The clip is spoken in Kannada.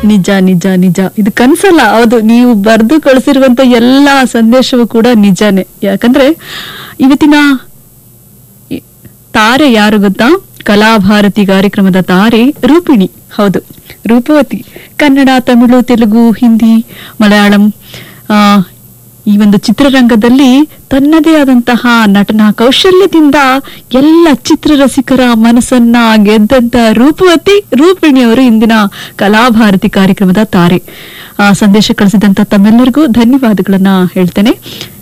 ನಿಜ ನಿಜ ನಿಜ ಇದು ಕನ್ಸಲ್ಲ ಹೌದು ನೀವು ಬರೆದು ಕಳಿಸಿರುವಂತ ಎಲ್ಲಾ ಸಂದೇಶವೂ ಕೂಡ ನಿಜಾನೇ ಯಾಕಂದ್ರೆ ಇವತ್ತಿನ ಈ ತಾರೆ ಯಾರು ಗೊತ್ತಾ ಕಲಾಭಾರತಿ ಕಾರ್ಯಕ್ರಮದ ತಾರೆ ರೂಪಿಣಿ ಹೌದು ರೂಪವತಿ ಕನ್ನಡ ತಮಿಳು ತೆಲುಗು ಹಿಂದಿ ಮಲಯಾಳಂ ಆ, ಈ ಒಂದು ಚಿತ್ರರಂಗದಲ್ಲಿ ತನ್ನದೇ ಆದಂತಹ ನಟನಾ ಕೌಶಲ್ಯದಿಂದ ಎಲ್ಲ ಚಿತ್ರರಸಿಕರ ಮನಸ್ಸನ್ನ ಗೆದ್ದಂತ ರೂಪವತಿ ರೂಪಿಣಿ ಅವರು ಇಂದಿನ ಕಲಾಭಾರತಿ ಕಾರ್ಯಕ್ರಮದ ತಾರೆ ಆ, ಸಂದೇಶ ಕಳಿಸಿದಂತ ತಮ್ಮೆಲ್ಲರಿಗೂ ಧನ್ಯವಾದಗಳನ್ನ ಹೇಳ್ತೇನೆ